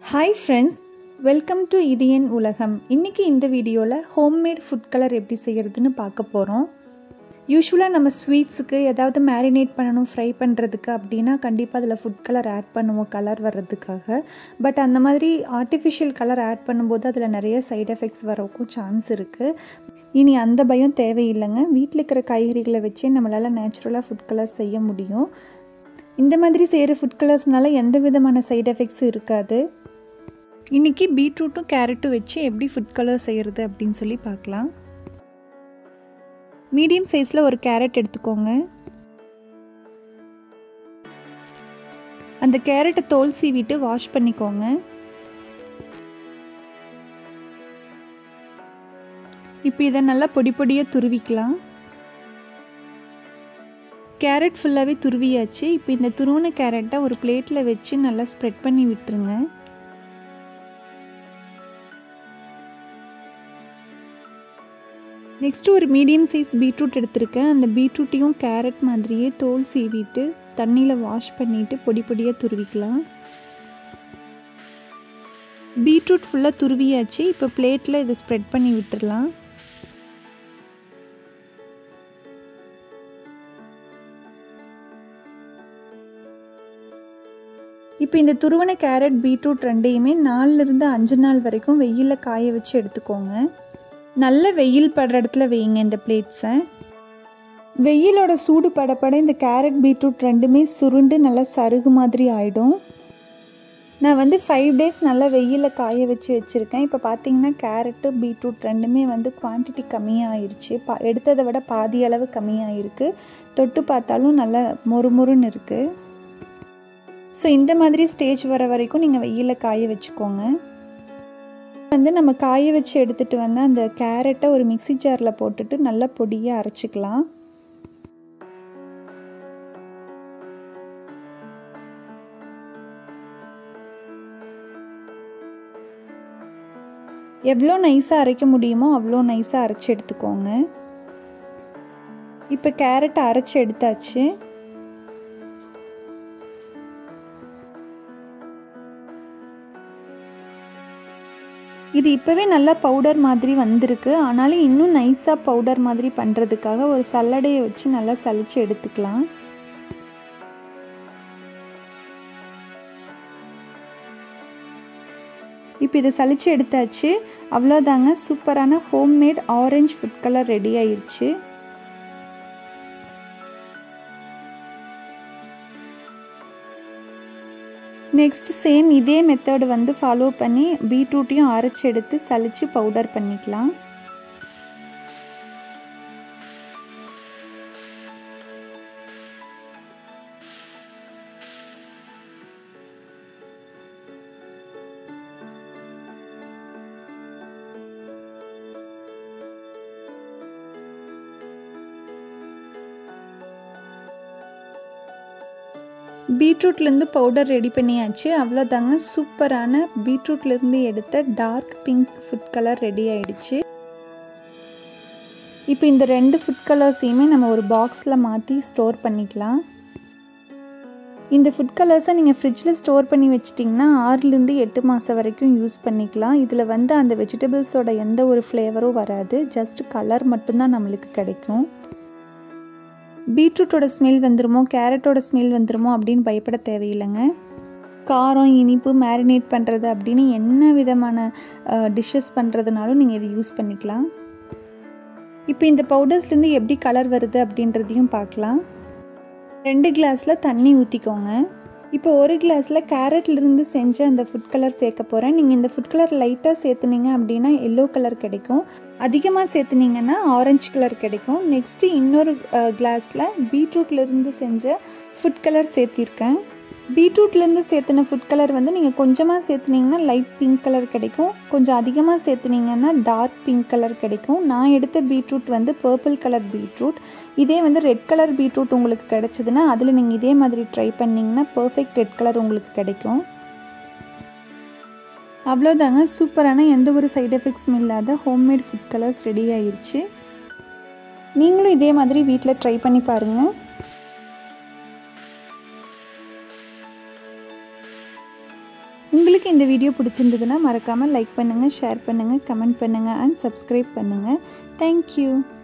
hi friends welcome to இது என் உலகம் இன்றைக்கி இந்த வீடியோவில் ஹோம்மேட் ஃபுட் கலர் எப்படி செய்கிறதுன்னு பார்க்க போகிறோம் யூஸ்வலாக நம்ம ஸ்வீட்ஸுக்கு ஏதாவது மேரினேட் பண்ணணும் ஃப்ரை பண்ணுறதுக்கு அப்படின்னா கண்டிப்பாக அதில் ஃபுட் கலர் ஆட் பண்ணுவோம் கலர் வர்றதுக்காக பட் அந்த மாதிரி ஆர்டிஃபிஷியல் கலர் ஆட் பண்ணும்போது அதில் நிறைய சைட் எஃபெக்ட்ஸ் வரக்கும் சான்ஸ் இருக்குது இனி அந்த பயம் தேவையில்லைங்க வீட்டில் இருக்கிற காய்கறிகளை வச்சே நம்மளால் நேச்சுரலாக ஃபுட் கலர் செய்ய முடியும் இந்த மாதிரி செய்கிற ஃபுட் கலர்ஸ்னால எந்த விதமான சைட் எஃபெக்ட்ஸும் இருக்காது இன்றைக்கி பீட்ரூட்டும் கேரட்டும் வச்சு எப்படி ஃபுட் கலர் செய்கிறது அப்படின்னு சொல்லி பார்க்கலாம் மீடியம் சைஸில் ஒரு கேரட் எடுத்துக்கோங்க அந்த கேரட்டை தோல் சீவிட்டு வாஷ் பண்ணிக்கோங்க இப்போ இதை நல்லா பொடி பொடியாக துருவிக்கலாம் கேரட் ஃபுல்லாகவே துருவியாச்சு இப்போ இந்த துருவின கேரட்டை ஒரு பிளேட்டில் வச்சு நல்லா ஸ்ப்ரெட் பண்ணி விட்டுருங்க நெக்ஸ்ட்டு ஒரு மீடியம் சைஸ் பீட்ரூட் எடுத்திருக்கேன் அந்த பீட்ரூட்டையும் கேரட் மாதிரியே தோல் சீவிட்டு தண்ணியில் வாஷ் பண்ணிவிட்டு பொடி பொடியாக துருவிக்கலாம் பீட்ரூட் ஃபுல்லாக துருவியாச்சு இப்போ பிளேட்டில் இதை ஸ்ப்ரெட் பண்ணி விட்டுடலாம் இப்போ இந்த துருவன கேரட் பீட்ரூட் ரெண்டையுமே நாலுலேருந்து அஞ்சு நாள் வரைக்கும் வெயிலில் காய வச்சு எடுத்துக்கோங்க நல்ல வெயில் படுற இடத்துல வைங்க இந்த பிளேட்ஸை வெயிலோட சூடு படப்பட இந்த கேரட் பீட்ரூட் ரெண்டுமே சுருண்டு நல்லா சருகு மாதிரி ஆகிடும் நான் வந்து ஃபைவ் டேஸ் நல்லா வெயிலில் காய வச்சு வச்சுருக்கேன் இப்போ பார்த்தீங்கன்னா கேரட்டு பீட்ரூட் ரெண்டுமே வந்து குவான்டிட்டி கம்மியாகிருச்சு பா எடுத்ததை விட பாதி அளவு கம்மியாகிருக்கு தொட்டு பார்த்தாலும் நல்லா மொறுமொறுன்னு இருக்குது ஸோ இந்த மாதிரி ஸ்டேஜ் வர வரைக்கும் நீங்கள் வெயிலில் காய வச்சுக்கோங்க வந்து நம்ம காய வச்சு எடுத்துகிட்டு வந்து அந்த கேரட்டை ஒரு மிக்சி ஜாரில் போட்டுட்டு நல்லா பொடியாக அரைச்சிக்கலாம் எவ்வளோ நைஸாக அரைக்க முடியுமோ அவ்வளோ நைஸாக அரைச்சி எடுத்துக்கோங்க இப்போ கேரட்டை அரைச்சி எடுத்தாச்சு இது இப்போவே நல்லா பவுடர் மாதிரி வந்திருக்கு ஆனாலும் இன்னும் நைஸாக பவுடர் மாதிரி பண்ணுறதுக்காக ஒரு சல்லடையை வச்சு நல்லா சளிச்சு எடுத்துக்கலாம் இப்போ இதை சளிச்சு எடுத்தாச்சு அவ்வளோதாங்க சூப்பரான homemade orange food colour ready ஆயிடுச்சு நெக்ஸ்ட் சேம் இதே மெத்தட் வந்து ஃபாலோ பண்ணி பீட்ரூட்டையும் அரைச்சி எடுத்து சளிச்சு பவுடர் பண்ணிக்கலாம் பீட்ரூட்லேருந்து பவுடர் ரெடி பண்ணியாச்சு அவ்வளோதாங்க சூப்பரான பீட்ரூட்லேருந்து எடுத்த dark pink food colour ready ஆயிடுச்சு இப்போ இந்த ரெண்டு ஃபுட் கலர்ஸையுமே நம்ம ஒரு பாக்ஸில் மாற்றி ஸ்டோர் பண்ணிக்கலாம் இந்த ஃபுட் கலர்ஸை நீங்கள் ஃப்ரிட்ஜில் ஸ்டோர் பண்ணி வச்சிட்டிங்கன்னா ஆறுலேருந்து எட்டு மாதம் வரைக்கும் யூஸ் பண்ணிக்கலாம் இதில் வந்து அந்த வெஜிடபிள்ஸோட எந்த ஒரு ஃப்ளேவரும் வராது ஜஸ்ட் கலர் மட்டும்தான் நம்மளுக்கு கிடைக்கும் பீட்ரூட்டோட ஸ்மெல் வந்துருமோ கேரட்டோட ஸ்மெல் வந்துருமோ அப்படின்னு பயப்பட தேவையில்லைங்க காரம் இனிப்பு மேரினேட் பண்ணுறது அப்படின்னு என்ன விதமான டிஷ்ஷஸ் பண்ணுறதுனாலும் நீங்கள் இதை யூஸ் பண்ணிக்கலாம் இப்போ இந்த பவுடர்ஸ்லேருந்து எப்படி கலர் வருது அப்படின்றதையும் பார்க்கலாம் ரெண்டு கிளாஸில் தண்ணி ஊற்றிக்கோங்க இப்போ ஒரு கிளாஸில் கேரட்லேருந்து செஞ்ச அந்த ஃபுட் கலர் சேர்க்க போகிறேன் நீங்கள் இந்த ஃபுட் கலர் லைட்டாக சேர்த்துனீங்க அப்படின்னா எல்லோ கலர் கிடைக்கும் அதிகமாக சேர்த்துனீங்கன்னா ஆரஞ்சு கலர் கிடைக்கும் நெக்ஸ்ட்டு இன்னொரு கிளாஸில் பீட்ரூட்லேருந்து செஞ்ச ஃபுட் கலர் சேர்த்திருக்கேன் பீட்ரூட்லேருந்து சேர்த்துன ஃபுட் கலர் வந்து நீங்கள் கொஞ்சமாக சேர்த்துனீங்கன்னா லைட் பிங்க் கலர் கிடைக்கும் கொஞ்சம் அதிகமாக சேர்த்துனீங்கன்னா டார்க் பிங்க் கலர் கிடைக்கும் நான் எடுத்த பீட்ரூட் வந்து பர்பிள் கலர் பீட்ரூட் இதே வந்து ரெட் கலர் பீட்ரூட் உங்களுக்கு கிடச்சிதுன்னா அதில் நீங்கள் இதே மாதிரி ட்ரை பண்ணிங்கன்னா பர்ஃபெக்ட் ரெட் கலர் உங்களுக்கு கிடைக்கும் அவ்வளோதாங்க சூப்பரான எந்த ஒரு சைட் எஃபெக்ட்ஸும் இல்லாத ஹோம்மேட் ஃபுட் கலர்ஸ் ரெடி ஆயிடுச்சு நீங்களும் இதே மாதிரி வீட்டில் ட்ரை பண்ணி பாருங்கள் உங்களுக்கு உங்களுக்கு இந்த வீடியோ பிடிச்சிருந்ததுன்னா மறக்காமல் லைக் பண்ணுங்கள் ஷேர் பண்ணுங்கள் கமெண்ட் பண்ணுங்கள் அண்ட் சப்ஸ்கிரைப் பண்ணுங்கள் தேங்க்யூ